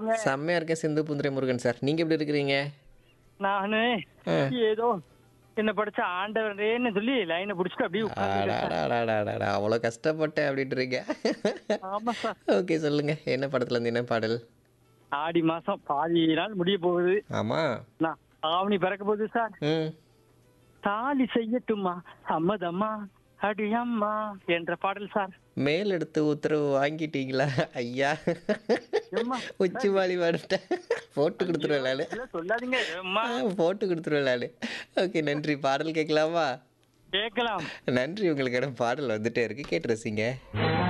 இருக்கீங்க செம்மையா இருக்கேன் சிந்து புந்திரை முருகன் சார் நீங்க எப்படி இருக்கிறீங்க நானு ஆ. ஏதோ என்ன படிச்ச ஆண்டவரேன்னு சொல்லி லைனை புடிச்சிட்டு அப்படியே உட்கார்ந்துருக்கேன் சார். அடாடாடாடாடா, அவ்வளோ கஷ்டப்பட்டேன் அப்படின்றீங்க ஆமா சார் ஓகே சொல்லுங்க என்ன படத்துல இருந்து என்ன பாடல் ஆடி மாசம் பாதி நாள் முடிய போகுது ஆமா நான் ஆவணி பிறக்க போகுது சார் ம் தாலி செய்யட்டுமா சம்மதம்மா அடியம்மா என்ற பாடல் சார் மேல் எடுத்து உத்தரவு வாங்கிட்டீங்களா ஐயா எம்மா, உச்சி வாலி வந்துட்டேன் போட்டு கொடுத்துருவேன் நானு இதெல்லாம் சொல்லாதீங்க அம்மா ஆ, போட்டு கொடுத்துருவேன் நானு ஓகே நன்றி பாடல் கேட்கலாமா கேட்கலாம் நன்றி உங்களுக்கான பாடல் வந்துட்டே இருக்கு கேட்டு ரசிங்க